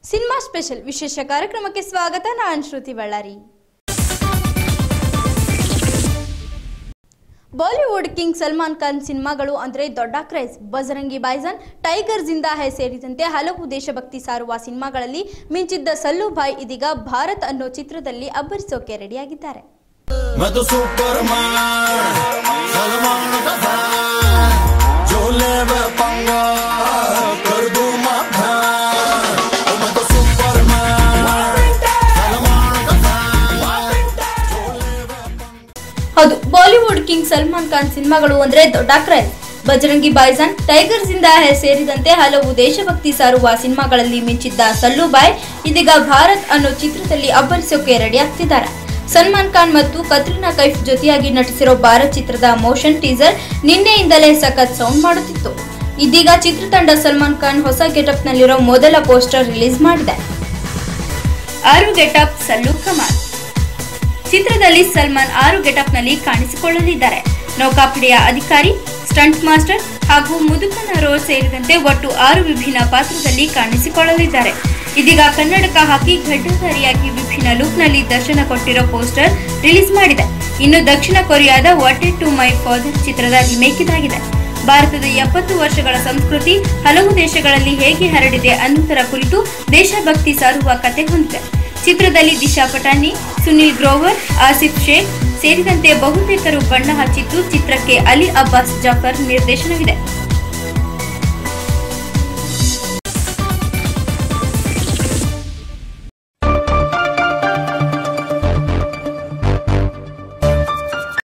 cinema special ವಿಶೇಷ ಕಾರ್ಯಕ್ರಮಕ್ಕೆ ಸ್ವಾಗತ ನಾನು ಶ್ರುತಿ ಬಳ್ಳಾರಿ ಬಾಲಿವುಡ್ ಕಿಂಗ್ ಸಲ್ಮಾನ್ ಖಾನ್ ಸಿನಿಮಾಗಳು ಅಂದ್ರೆ ದೊಡ್ಡ ಕ್ರೇಜ್ ಬಜರಂಗಿ ಬಾಯ್ಜನ್ ಟೈಗರ್ ಜಿಂದಾ ಹೈ ಸೇರಿದಂತೆ ಹಲವು ದೇಶಭಕ್ತಿ ಸಾರುವ ಸಿನಿಮಾಗಳಲ್ಲಿ ಮಿಂಚಿದ್ದ ಸಲ್ಲು ಬಾಯ್ ಇದೀಗ ಭಾರತ್ ಅನ್ನೋ ಚಿತ್ರದಲ್ಲಿ ಅಬ್ಬರಿಸೋಕೆ ರೆಡಿಯಾಗಿದ್ದಾರೆ मैं तो सुपरमैन सलमान का फैन जो ले वे पंगा कर दूं मकान ओ मैं तो सुपरमैन सलमान का फैन जो ले वे ಹೌದು ಬಾಲಿವುಡ್ ಕಿಂಗ್ ಸಲ್ಮಾನ್ ಖಾನ್ ಸಿನಿಮಾಗಳು ಅಂದ್ರೆ ದೊಡ್ಡ ಕ್ರೇಜ್ ಬಜರಂಗಿ ಬಾಯ್ಜನ್ ಟೈಗರ್ ಜಿಂದಾ ಹೈ ಸೇರಿದಂತೆ ಹಲವು ದೇಶಭಕ್ತಿ ಸಾರುವ ಸಿನಿಮಾಗಳಲ್ಲಿ ಮಿಂಚಿದ್ದ ಸಲ್ಲು ಬಾಯ್ ಇದೀಗ ಭಾರತ್ ಅನ್ನೋ ಚಿತ್ರದಲ್ಲಿ ಅಬ್ಬರಿಸೋಕೆ ರೆಡಿ ಆಗ್ತಿದ್ದಾರೆ ಸಲ್ಮಾನ್ ಖಾನ್ ಮತ್ತು ಕತ್ರಿನಾ ಕೈಫ್ ಜೊತೆಯಾಗಿ ನಟಿಸಿರೋ ಭಾರತ್ ಚಿತ್ರದ ಮೋಷನ್ ಟೀಸರ್ ನಿನ್ನೆಯಿಂದಲೇ ಸಖತ್ ಸೌಂಡ್ ಮಾಡುತ್ತಿತ್ತು ಇದೀಗ ಚಿತ್ರತಂಡ ಸಲ್ಮಾನ್ ಖಾನ್ ಹೊಸ ಗೆಟಪ್ ನಲ್ಲಿರೋ ಮೊದಲ ಪೋಸ್ಟರ್ ರಿಲೀಸ್ ಮಾಡಿದೆ ಆರು ಗೆಟಪ್ ಸಲ್ಲು ಕಮಾಲ್ ಚಿತ್ರದಲ್ಲಿ ಸಲ್ಮಾನ್ ಆರು ಗೆಟಪ್ನಲ್ಲಿ ಕಾಣಿಸಿಕೊಳ್ಳಲಿದ್ದಾರೆ ನೌಕಾಪಡೆಯ ಅಧಿಕಾರಿ ಸ್ಟಂಟ್ ಮಾಸ್ಟರ್ ಹಾಗೂ ಮುದುಕನ ರೋಲ್ ಸೇರಿದಂತೆ ಒಟ್ಟು ಆರು ವಿಭಿನ್ನ ಪಾತ್ರದಲ್ಲಿ ಕಾಣಿಸಿಕೊಳ್ಳಲಿದ್ದಾರೆ ಇದೀಗ ಕನ್ನಡಕ ಹಾಕಿ ಗಡ್ಡಧಾರಿಯಾಗಿ ವಿಭಿನ್ನ ಲುಕ್ನಲ್ಲಿ ದರ್ಶನ ಕೊಟ್ಟಿರೋ ಪೋಸ್ಟರ್ ರಿಲೀಸ್ ಮಾಡಿದೆ ಇನ್ನು ದಕ್ಷಿಣ ಕೊರಿಯಾದ ವಾಟೆಡ್ ಟು ಮೈ ಫಾದರ್ ಚಿತ್ರದ ರಿಮೇಕ್ ಇದಾಗಿದೆ ಭಾರತದ ಎಪ್ಪತ್ತು ವರ್ಷಗಳ ಸಂಸ್ಕೃತಿ ಹಲವು ದೇಶಗಳಲ್ಲಿ ಹೇಗೆ ಹರಡಿದೆ ಅನ್ನುವುದರ ಕುರಿತು ದೇಶಭಕ್ತಿ ಸಾರುವ ಕತೆ ಹೊಂದಿದೆ ಚಿತ್ರದಲ್ಲಿ ದಿಶಾ ಪಟಾನಿ ಸುನಿಲ್ ಗ್ರೋವರ್ ಆಸಿಫ್ ಶೇಖ್ ಸೇರಿದಂತೆ ಬಹುತೇಕರು ಬಣ್ಣ ಹಚ್ಚಿದ್ದು ಚಿತ್ರಕ್ಕೆ ಅಲಿ ಅಬ್ಬಾಸ್ ಜಾಫರ್ ನಿರ್ದೇಶನವಿದೆ